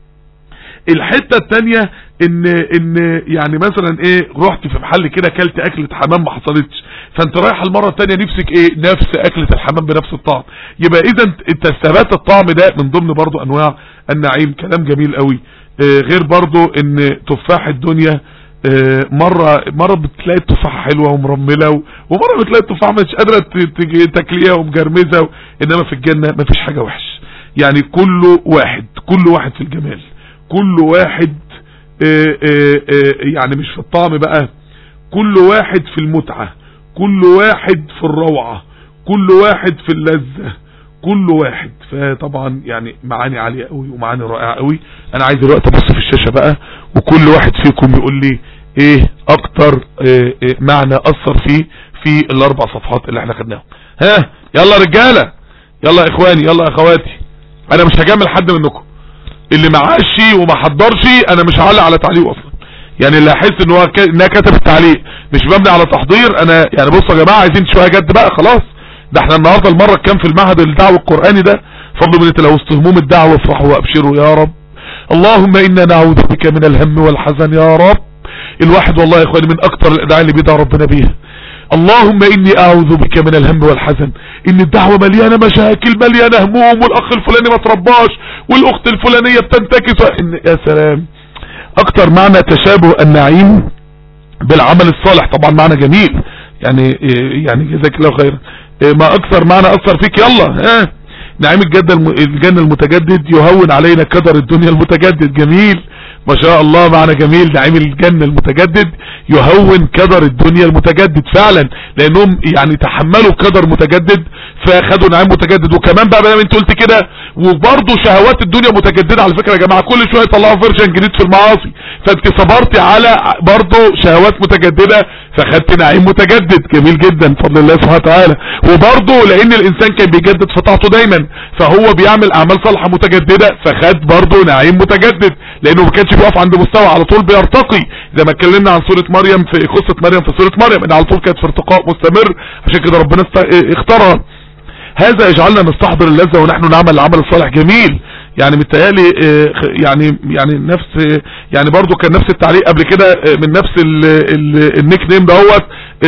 الحتة التانية ان ان يعني مثلا ايه رحت في محل كده اكلت اكلة حمام ما حصلتش فانت رايح المرة التانية نفسك ايه نفس اكلة الحمام بنفس الطعم يبقى اذا ثبات الطعم ده من ضمن برضو انواع النعيم كلام جميل قوي اه غير برضو ان تفاح الدنيا اه مرة مرة بتلاقي التفاحة حلوة ومرملة ومرة بتلاقي التفاحة مش قادرة تاكليها ومجرمزة انما في الجنة مفيش حاجة وحش يعني كله واحد كل واحد في الجمال كل واحد آآ آآ يعني مش في الطعم بقى كل واحد في المتعة كل واحد في الروعة كل واحد في اللذة كل واحد فطبعا يعني معاني عالية قوي ومعاني رائعة قوي انا عايز دلوقتي ابص في الشاشة بقى وكل واحد فيكم يقول لي ايه اكتر إيه إيه معنى اثر فيه في الاربع صفحات اللي احنا خدناهم ها يلا رجالة يلا يا اخواني يلا يا اخواتي انا مش هجامل حد منكم اللي معاشي وما حضرش انا مش هعلق على تعليقه اصلا يعني اللي احس ان هو ك... انها كتب التعليق مش مبني على تحضير انا يعني بصوا يا جماعه عايزين شويه جد بقى خلاص ده احنا النهارده المره كام في المعهد الدعوه القراني ده فضل من لو وسط هموم الدعوه افرحوا وابشروا يا رب اللهم انا نعوذ بك من الهم والحزن يا رب الواحد والله يا اخواني من اكتر الادعاء اللي بيدعى ربنا بيها اللهم اني اعوذ بك من الهم والحزن ان الدعوة مليانة مشاكل مليانة هموم والاخ الفلاني ما ترباش والاخت الفلانية بتنتكس إن يا سلام اكتر معنى تشابه النعيم بالعمل الصالح طبعا معنى جميل يعني يعني جزاك الله خيرا ما اكثر معنى اثر فيك يلا ها نعيم الجنة الجنة المتجدد يهون علينا كدر الدنيا المتجدد جميل ما شاء الله معنى جميل نعيم الجنة المتجدد يهون كدر الدنيا المتجدد فعلا لانهم يعني تحملوا كدر متجدد فاخدوا نعيم متجدد وكمان بقى ما انت قلت كده وبرضه شهوات الدنيا متجددة على فكرة يا جماعة كل شوية يطلعوا فيرجن جديد في المعاصي فانت صبرتي على برضه شهوات متجددة فخدت نعيم متجدد جميل جدا بفضل الله سبحانه وتعالى وبرضه لان الانسان كان بيجدد في طاعته دايما فهو بيعمل اعمال صالحة متجددة فخد برضه نعيم متجدد لانه ما كانش بيقف عند مستوى على طول بيرتقي زي ما اتكلمنا عن سورة مريم في قصة مريم في سورة مريم ان على طول كانت في ارتقاء مستمر عشان كده ربنا اختارها هذا يجعلنا نستحضر اللذة ونحن نعمل العمل الصالح جميل يعني متهيألي يعني يعني نفس يعني برضو كان نفس التعليق قبل كده من نفس النيك نيم دوت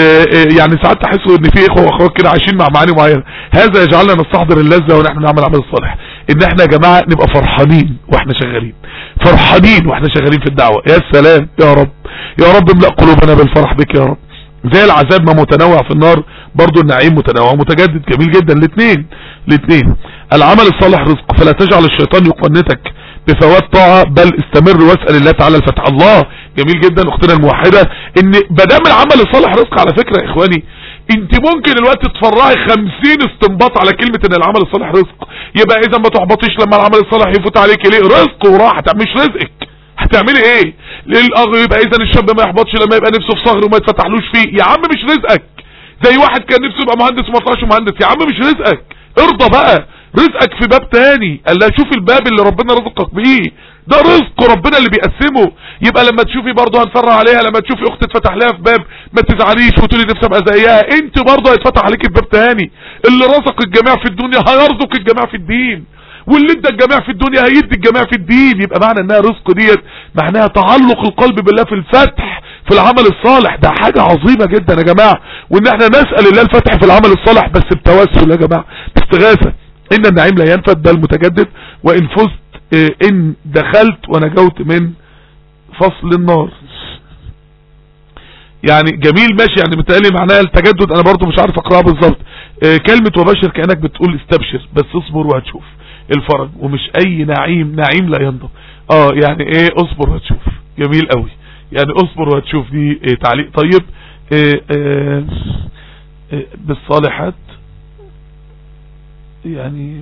يعني ساعات تحسوا ان في اخوه واخوات كده عايشين مع معاني معينه هذا يجعلنا نستحضر اللذه ونحن نعمل العمل الصالح ان احنا يا جماعه نبقى فرحانين واحنا شغالين فرحانين واحنا شغالين في الدعوه يا سلام يا رب يا رب املا قلوبنا بالفرح بك يا رب زي العذاب ما متنوع في النار برضو النعيم متنوع ومتجدد جميل جدا الاثنين الاثنين العمل الصالح رزق فلا تجعل الشيطان يقنتك بفوات طاعة بل استمر واسأل الله تعالى الفتح الله جميل جدا اختنا الموحدة ان بدام العمل الصالح رزق على فكرة يا اخواني انت ممكن الوقت تفرعي خمسين استنباط على كلمة ان العمل الصالح رزق يبقى اذا ما تحبطيش لما العمل الصالح يفوت عليك ليه رزق وراحة مش رزقك هتعملي ايه للاغ يبقى اذا الشاب ما يحبطش لما يبقى نفسه في صغر وما يتفتحلوش فيه يا عم مش رزقك زي واحد كان نفسه يبقى مهندس وما طلعش مهندس يا عم مش رزقك ارضى بقى رزقك في باب تاني قال لا شوف الباب اللي ربنا رزقك بيه ده رزق ربنا اللي بيقسمه يبقى لما تشوفي برضه هنفرع عليها لما تشوفي اخت اتفتح لها في باب ما تزعليش وتقولي نفسي ابقى زيها انت برضه هيتفتح عليك في باب تاني اللي رزق الجميع في الدنيا هيرزق الجميع في الدين واللي ادى الجميع في الدنيا هيدي الجميع في الدين يبقى معنى انها رزق ديت معناها تعلق القلب بالله في الفتح في العمل الصالح ده حاجة عظيمة جدا يا جماعة وان احنا نسأل الله الفتح في العمل الصالح بس بتوسل يا جماعة باستغاثة ان النعيم لا ينفد ده المتجدد وان فزت اه ان دخلت ونجوت من فصل النار يعني جميل ماشي يعني متهيألي معناها التجدد انا برضو مش عارف اقراها بالظبط اه كلمة وبشر كأنك بتقول استبشر بس اصبر وهتشوف الفرج ومش اي نعيم نعيم لا ينضب اه يعني ايه اصبر وهتشوف جميل قوي يعني اصبر وهتشوف دي ايه تعليق طيب ايه ايه ايه بالصالحات يعني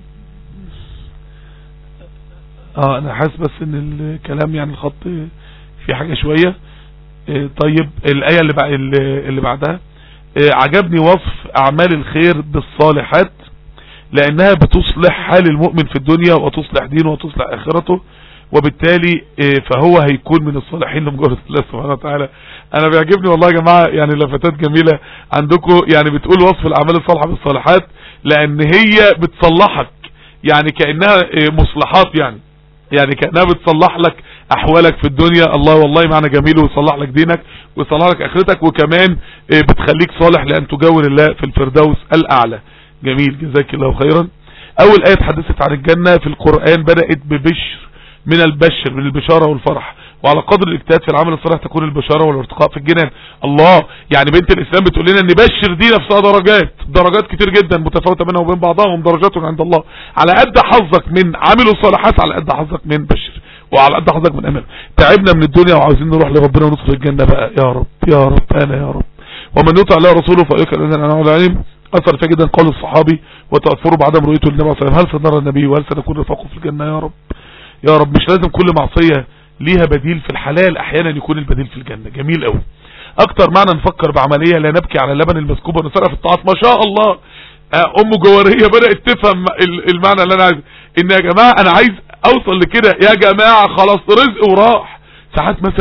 اه انا حاسس بس ان الكلام يعني الخط في حاجة شوية ايه طيب الاية اللي, بع... اللي بعدها ايه عجبني وصف اعمال الخير بالصالحات لانها بتصلح حال المؤمن في الدنيا وتصلح دينه وتصلح اخرته وبالتالي فهو هيكون من الصالحين لمجرد الله سبحانه وتعالى انا بيعجبني والله يا جماعة يعني لفتات جميلة عندكم يعني بتقول وصف الاعمال الصالحة بالصالحات لان هي بتصلحك يعني كأنها مصلحات يعني يعني كأنها بتصلح لك احوالك في الدنيا الله والله معنى جميل ويصلح لك دينك ويصلح لك اخرتك وكمان بتخليك صالح لان تجاور الله في الفردوس الاعلى جميل جزاك الله خيرا اول ايه تحدثت عن الجنة في القرآن بدأت ببشر من البشر من البشارة والفرح وعلى قدر الاجتهاد في العمل الصالح تكون البشارة والارتقاء في الجنان الله يعني بنت الاسلام بتقول لنا ان بشر دي نفسها درجات درجات كتير جدا متفاوتة بينها وبين بعضهم درجات عند الله على قد حظك من عمل الصالحات على قد حظك من بشر وعلى قد حظك من امل تعبنا من الدنيا وعاوزين نروح لربنا وندخل الجنة بقى يا رب يا رب انا يا رب ومن يطع الله رسوله فاولئك الذين انعم عليهم اثر فيه جدا قول الصحابي وتاثروا بعدم رؤيته للنبي صلى الله عليه وسلم هل سنرى النبي وهل سنكون رفاقه في الجنه يا رب يا رب مش لازم كل معصيه ليها بديل في الحلال احيانا يكون البديل في الجنه جميل قوي اكتر معنى نفكر بعمليه لا نبكي على اللبن المسكوب ونسرع في الطاعات ما شاء الله ام جوهريه بدات تفهم المعنى اللي انا عايز ان يا جماعه انا عايز اوصل لكده يا جماعه خلاص رزق وراح ساعات مثلا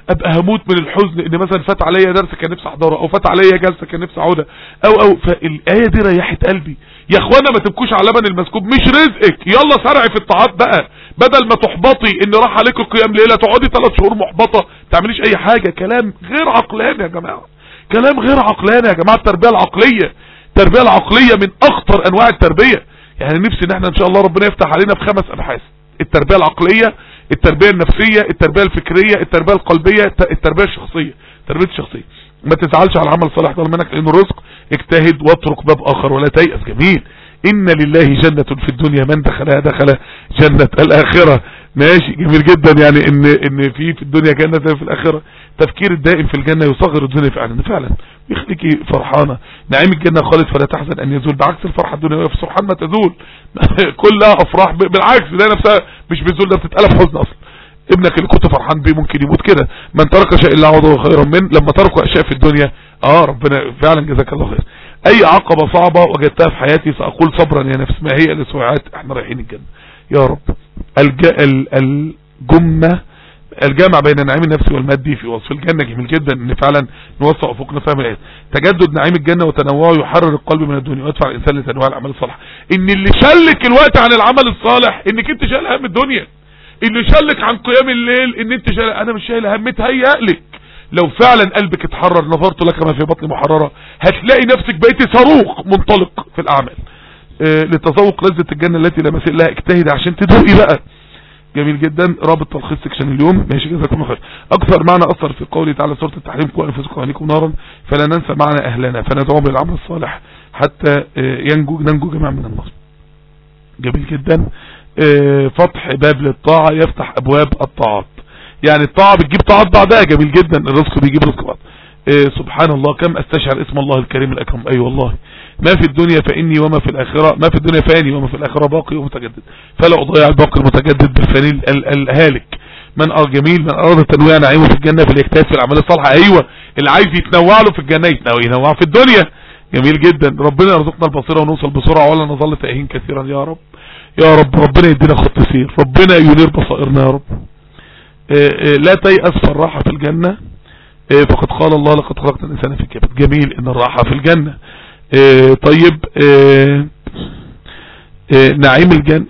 ابقى هموت من الحزن ان مثلا فات عليا درس كان نفسي احضره او فات عليا جلسه كان نفسي اقعدها او او فالايه دي ريحت قلبي يا اخوانا ما تبكوش على لبن المسكوب مش رزقك يلا سرعي في الطاعات بقى بدل ما تحبطي ان راح عليك القيام ليله تقعدي ثلاث شهور محبطه تعمليش اي حاجه كلام غير عقلاني يا جماعه كلام غير عقلاني يا جماعه التربيه العقليه التربيه العقليه من اخطر انواع التربيه يعني نفسي ان احنا ان شاء الله ربنا يفتح علينا بخمس ابحاث التربيه العقليه التربيه النفسيه التربيه الفكريه التربيه القلبيه التربيه الشخصيه التربيه الشخصيه ما تزعلش على العمل الصالح طالما منك لانه رزق اجتهد واترك باب اخر ولا تيأس جميل ان لله جنة في الدنيا من دخلها دخل جنة الاخرة ماشي جميل جدا يعني ان ان في في الدنيا جنة في الاخرة تفكير الدائم في الجنة يصغر الدنيا فعلا فعلا يخليكي فرحانة نعيم الجنة خالد فلا تحزن ان يزول بعكس الفرحة الدنيا في سبحان ما تزول كلها افراح بالعكس ده نفسها مش بتزول ده بتتقلب حزن اصلا ابنك اللي كنت فرحان بيه ممكن يموت كده من ترك شيء الا عوضه خيرا منه لما تركوا اشياء في الدنيا اه ربنا فعلا جزاك الله خير اي عقبة صعبة وجدتها في حياتي ساقول صبرا يا نفس ما هي لسوعات احنا رايحين الجنة يا رب الج... الجمة الجامع بين النعيم النفسي والمادي في وصف الجنة جميل جدا ان فعلا نوسع افقنا فهم الايات تجدد نعيم الجنة وتنوعه يحرر القلب من الدنيا ويدفع الانسان لتنوع الاعمال الصالحة ان اللي شلك الوقت عن العمل الصالح انك انت شايل هم الدنيا اللي شلك عن قيام الليل ان انت شايل انا مش شايل هم تهيأ لك لو فعلا قلبك اتحرر نظرت لك ما في بطن محررة هتلاقي نفسك بقيت صاروخ منطلق في الاعمال اه لتذوق لذة الجنة التي لا مثيل لها اجتهد عشان تدوقي بقى جميل جدا رابط تلخيص سكشن اليوم ماشي جزاكم الله خير اكثر معنى اثر في قوله تعالى سوره التحريم قوا انفسكم واهليكم نارا فلا ننسى معنى اهلنا فندعوهم للعمل الصالح حتى اه ينجو ننجو جميعا من النار جميل جدا اه فتح باب للطاعة يفتح ابواب الطاعات يعني الطاعة بتجيب طاعات بعدها جميل جدا الرزق بيجيب رزق بعد إيه سبحان الله كم استشعر اسم الله الكريم الاكرم اي أيوة والله ما في الدنيا فاني وما في الاخرة ما في الدنيا فاني وما في الاخرة باقي ومتجدد فلا اضيع الباقي المتجدد بالفني الهالك من اه جميل من اراد تنويع نعيمه في الجنة فليجتهد في الاعمال الصالحة ايوه اللي عايز يتنوع له في الجنة يتنوع ينوع في الدنيا جميل جدا ربنا يرزقنا البصيرة ونوصل بسرعة ولا نظل تائهين كثيرا يا رب يا رب ربنا يدينا خط سير ربنا ينير بصائرنا يا رب لا تيأس فالراحة في الجنة فقد قال الله لقد خلقت الإنسان في كبد جميل ان الراحة في الجنة طيب نعيم الجنة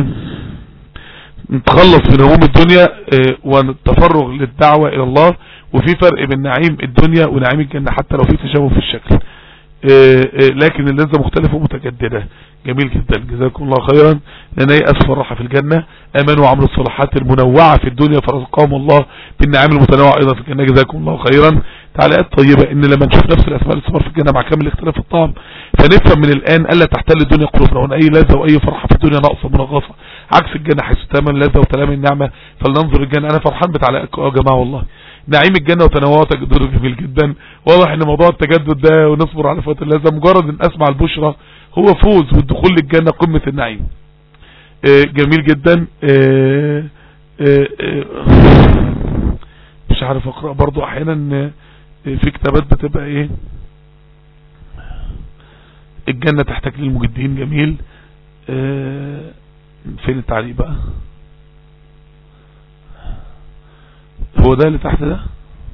نتخلص من هموم الدنيا والتفرغ للدعوة الى الله وفي فرق بين نعيم الدنيا ونعيم الجنة حتى لو في تشابه في الشكل لكن اللذة مختلفة ومتجددة جميل جدا جزاكم الله خيرا لنا يأس فرحة في الجنة امنوا وعملوا الصلاحات المنوعة في الدنيا فرزقهم الله بالنعم المتنوعة ايضا في الجنة جزاكم الله خيرا تعليقات طيبة ان لما نشوف نفس الاسماء الاستمر في الجنة مع كامل اختلاف الطعم فنفهم من الان الا تحتل الدنيا قلوبنا وان اي لذة واي فرحة في الدنيا ناقصة منغصة عكس الجنة حيث تمام اللذة وتمام النعمة فلننظر الجنة انا فرحان بتعليقاتكم يا جماعة والله نعيم الجنة وتنوعه تجدد جميل جدا واضح ان موضوع التجدد ده ونصبر على فوات اللذة مجرد ان اسمع البشرة هو فوز والدخول للجنة قمة النعيم آه جميل جدا آه آه مش عارف اقرأ برضو احيانا في كتابات بتبقى ايه الجنة تحتاج للمجدين جميل فين التعليق بقى هو ده اللي تحت ده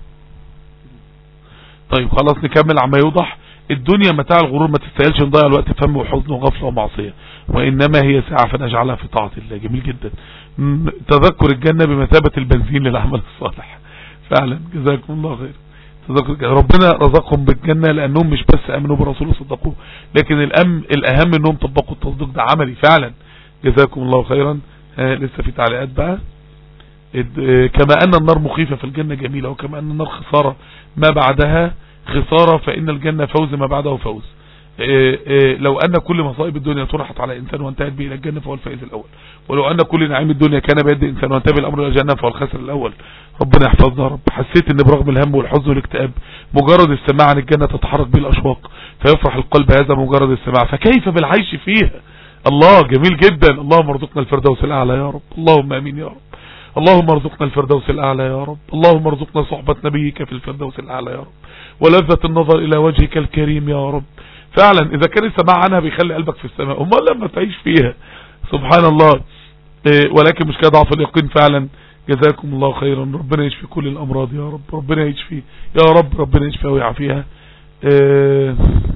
طيب خلاص نكمل عما يوضح الدنيا متاع الغرور ما تستاهلش نضيع الوقت فم وحزن وغفلة ومعصية وإنما هي ساعة فنجعلها في طاعة الله جميل جدا تذكر الجنة بمثابة البنزين للعمل الصالح فعلا جزاكم الله خير تذكر الجنة. ربنا رزقهم بالجنة لأنهم مش بس أمنوا برسوله وصدقوه لكن الأم الأهم أنهم طبقوا التصديق ده عملي فعلا جزاكم الله خيرا لسه في تعليقات بقى كما أن النار مخيفة في الجنة جميلة وكما أن النار خسارة ما بعدها خسارة فإن الجنة فوز ما بعده فوز لو أن كل مصائب الدنيا طرحت على إنسان وانتهت به إلى الجنة فهو الفائز الأول ولو أن كل نعيم الدنيا كان بيد إنسان وانتهى بالأمر إلى الجنة فهو الخاسر الأول ربنا يحفظنا يا رب حسيت أن برغم الهم والحزن والاكتئاب مجرد السماع عن الجنة تتحرك به الأشواق فيفرح القلب هذا مجرد السماع فكيف بالعيش فيها الله جميل جدا اللهم ارزقنا الفردوس الأعلى يا رب اللهم أمين يا رب اللهم ارزقنا الفردوس الأعلى يا رب اللهم ارزقنا صحبة نبيك في الفردوس الأعلى يا رب ولذة النظر إلى وجهك الكريم يا رب فعلا إذا كان السماع عنها بيخلي قلبك في السماء امال لما تعيش فيها سبحان الله إيه ولكن مش كده ضعف اليقين فعلا جزاكم الله خيرا ربنا يشفي كل الامراض يا رب ربنا يشفي يا رب ربنا يشفيها ويعافيها آه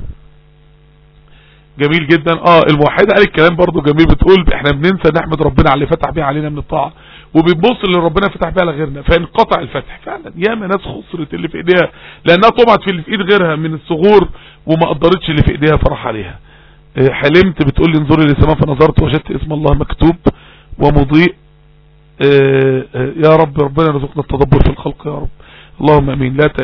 جميل جدا اه الموحدة قال الكلام برضو جميل بتقول احنا بننسى نحمد ربنا على اللي فتح بيه علينا من الطاعة وبنبص اللي ربنا فتح بيه على غيرنا فانقطع الفتح فعلا ياما ناس خسرت اللي في ايديها لانها طمعت في اللي في ايد غيرها من الصغور وما قدرتش اللي في ايديها فرح عليها اه حلمت بتقول لي انظري للسماء فنظرت وجدت اسم الله مكتوب ومضيء اه اه يا رب ربنا يرزقنا التدبر في الخلق يا رب اللهم امين لا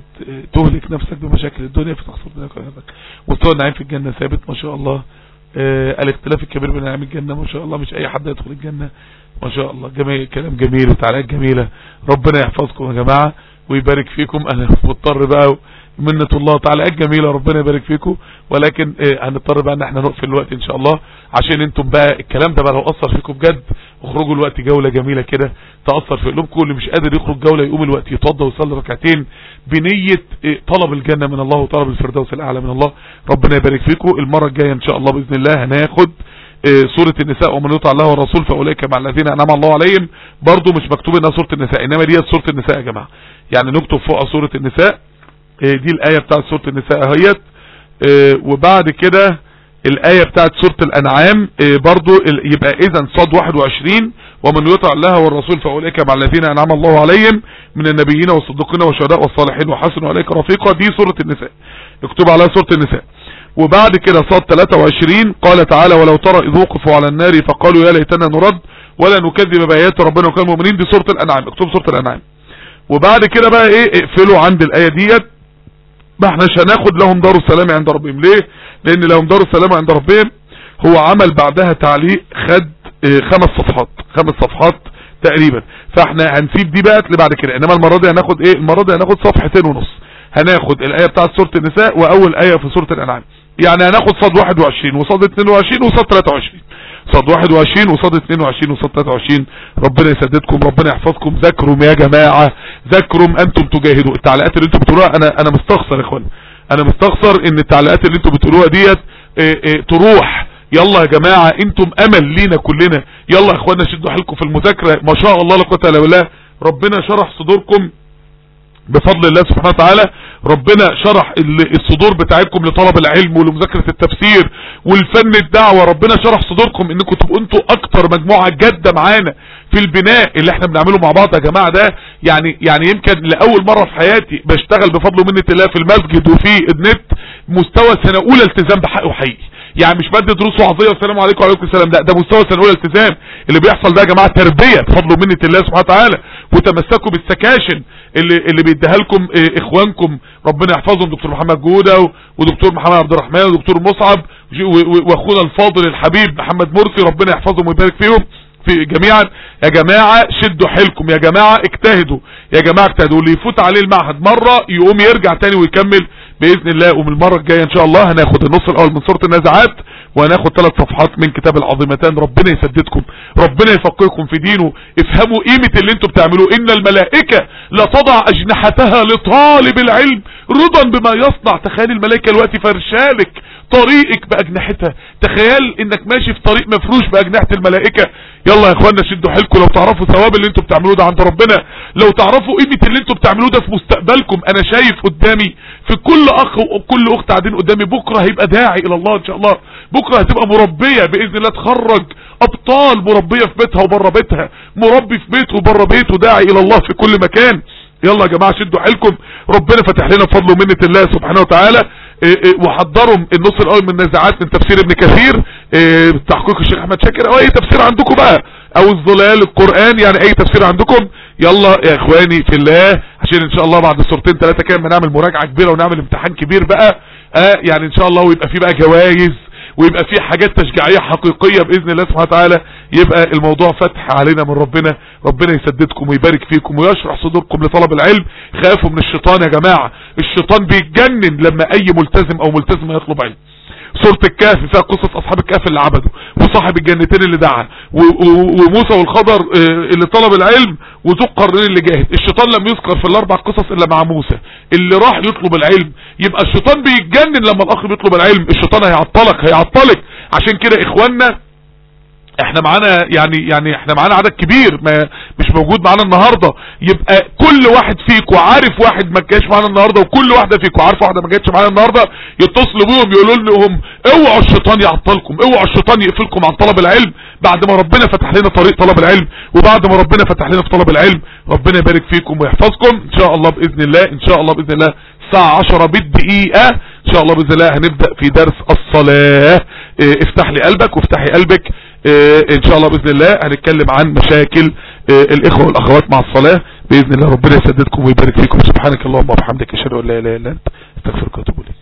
تهلك نفسك بمشاكل الدنيا فتخسر دنياك وآخرتك مستوى النعيم في الجنة ثابت ما شاء الله آه الاختلاف الكبير بين نعيم الجنة ما شاء الله مش اي حد يدخل الجنة ما شاء الله جميل كلام جميل وتعليقات جميلة ربنا يحفظكم يا جماعة ويبارك فيكم انا مضطر بقى منة الله تعالى جميلة ربنا يبارك فيكم ولكن آه هنضطر بقى ان احنا نقفل الوقت ان شاء الله عشان انتم بقى الكلام ده بقى لو اثر فيكم بجد اخرجوا الوقت جولة جميلة كده تأثر في قلوبكم اللي مش قادر يخرج جولة يقوم الوقت يتوضى ويصلي ركعتين بنية آه طلب الجنة من الله وطلب الفردوس الاعلى من الله ربنا يبارك فيكم المرة الجاية ان شاء الله باذن الله هناخد سورة النساء ومن يطع الله والرسول فأولئك مع الذين أنعم الله عليهم برضو مش مكتوب انها سورة النساء انما دي سورة النساء يا جماعة يعني نكتب فوق سورة النساء دي الآية بتاعت سورة النساء اهيت وبعد كده الآية بتاعت سورة الأنعام برضو يبقى إذا صاد 21 ومن يطع الله والرسول فأولئك مع الذين أنعم الله عليهم من النبيين والصديقين والشهداء والصالحين وحسن أولئك رفيقا دي سورة النساء اكتب عليها سورة النساء وبعد كده صاد 23 قال تعالى ولو ترى إذ وقفوا على النار فقالوا يا ليتنا نرد ولا نكذب بآيات ربنا وكان المؤمنين دي سورة الأنعام اكتب سورة الأنعام وبعد كده بقى ايه اقفلوا عند الآية ديت ما احناش هناخد لهم دار السلام عند ربهم ليه لان لهم دار السلام عند ربهم هو عمل بعدها تعليق خد اه خمس صفحات خمس صفحات تقريبا فاحنا هنسيب دي بقى اللي بعد كده انما المرة دي هناخد ايه المرة دي هناخد صفحتين ونص هناخد الآية بتاعت سورة النساء واول آية في سورة الانعام يعني هناخد صاد 21 وصاد 22 وصاد 23 صاد 21 وصاد 22 وصاد 23 ربنا يسددكم ربنا يحفظكم ذاكروا يا جماعة ذاكروا انتم تجاهدوا التعليقات اللي انتم بتقولوها انا انا مستخسر يا اخوان انا مستخسر ان التعليقات اللي انتم بتقولوها ديت اه اه تروح يلا يا جماعة انتم امل لينا كلنا يلا يا اخوانا شدوا حيلكم في المذاكرة ما شاء الله لا قوه الا بالله ربنا شرح صدوركم بفضل الله سبحانه وتعالى ربنا شرح الصدور بتاعتكم لطلب العلم ولمذاكرة التفسير والفن الدعوة ربنا شرح صدوركم انكم تبقوا انتوا اكتر مجموعة جادة معانا في البناء اللي احنا بنعمله مع بعض يا جماعة ده يعني يعني يمكن لأول مرة في حياتي بشتغل بفضل منة الله في المسجد وفي النت مستوى سنة اولى التزام بحق وحقيقي يعني مش بدي دروس وعظيه والسلام عليكم وعليكم السلام لا ده مستوى سنه اولى التزام اللي بيحصل ده يا جماعه تربيه بفضل منه الله سبحانه وتعالى وتمسكوا بالسكاشن اللي اللي بيديها لكم اخوانكم ربنا يحفظهم دكتور محمد جوده ودكتور محمد عبد الرحمن ودكتور مصعب واخونا الفاضل الحبيب محمد مرسي ربنا يحفظهم ويبارك فيهم في جميعا يا جماعة شدوا حيلكم يا جماعة اجتهدوا يا جماعة اجتهدوا اللي يفوت عليه المعهد مرة يقوم يرجع تاني ويكمل بإذن الله ومن المرة الجاية ان شاء الله هناخد النص الاول من سورة النزعات وهناخد ثلاث صفحات من كتاب العظيمتان ربنا يسددكم ربنا يفقهكم في دينه افهموا قيمة اللي انتوا بتعملوه ان الملائكة لا تضع اجنحتها لطالب العلم رضا بما يصنع تخيل الملائكة الوقت فرشالك طريقك باجنحتها تخيل انك ماشي في طريق مفروش باجنحة الملائكة يلا يا اخوانا شدوا حيلكم لو تعرفوا ثواب اللي انتوا بتعملوه ده عند ربنا لو تعرفوا قيمة اللي انتوا بتعملوه ده في مستقبلكم انا شايف قدامي في كل اخ وكل اخت قاعدين قدامي بكرة هيبقى داعي الى الله ان شاء الله بكرة هتبقى مربية باذن الله تخرج ابطال مربية في بيتها وبره بيتها مربي في بيته وبره بيته داعي الى الله في كل مكان يلا يا جماعة شدوا حيلكم ربنا فتح لنا بفضل ومنة الله سبحانه وتعالى وحضروا النص الاول من النزاعات من تفسير ابن كثير تحقيق الشيخ احمد شاكر او اي تفسير عندكم بقى او الظلال القرآن يعني اي تفسير عندكم يلا يا اخواني في الله عشان ان شاء الله بعد صورتين ثلاثة كده بنعمل مراجعة كبيرة ونعمل امتحان كبير بقى اه يعني ان شاء الله ويبقى فيه بقى جوائز ويبقى فيه حاجات تشجيعية حقيقية بإذن الله سبحانه وتعالى يبقى الموضوع فتح علينا من ربنا ربنا يسددكم ويبارك فيكم ويشرح صدوركم لطلب العلم خافوا من الشيطان يا جماعة الشيطان بيتجنن لما اي ملتزم او ملتزمة يطلب علم سورة الكهف فيها قصة اصحاب الكهف اللي عبدوا وصاحب الجنتين اللي دعا وموسى والخضر اللي طلب العلم وذو القرنين اللي جاهد الشيطان لم يذكر في الاربع قصص الا مع موسى اللي راح يطلب العلم يبقى الشيطان بيتجنن لما الاخ بيطلب العلم الشيطان هيعطلك هيعطلك عشان كده اخواننا احنا معانا يعني يعني احنا معانا عدد كبير ما مش موجود معانا النهارده يبقى كل واحد فيكم عارف واحد ما جاش معانا النهارده وكل واحده فيكم عارفه واحده ما جاتش معانا النهارده يتصلوا بيهم يقولوا لهم اوعوا الشيطان يعطلكم اوعوا الشيطان يقفلكم عن طلب العلم بعد ما ربنا فتح لنا طريق طلب العلم وبعد ما ربنا فتح لنا في طلب العلم ربنا يبارك فيكم ويحفظكم ان شاء الله باذن الله ان شاء الله باذن الله الساعة 10 بالدقيقة ان شاء الله باذن الله هنبدأ في درس الصلاة اه افتح لي قلبك وافتحي قلبك اه ان شاء الله باذن الله هنتكلم عن مشاكل اه الاخوة والاخوات مع الصلاة باذن الله ربنا يسددكم ويبارك فيكم سبحانك اللهم وبحمدك اشهد ان لا اله الا انت استغفرك واتوب اليك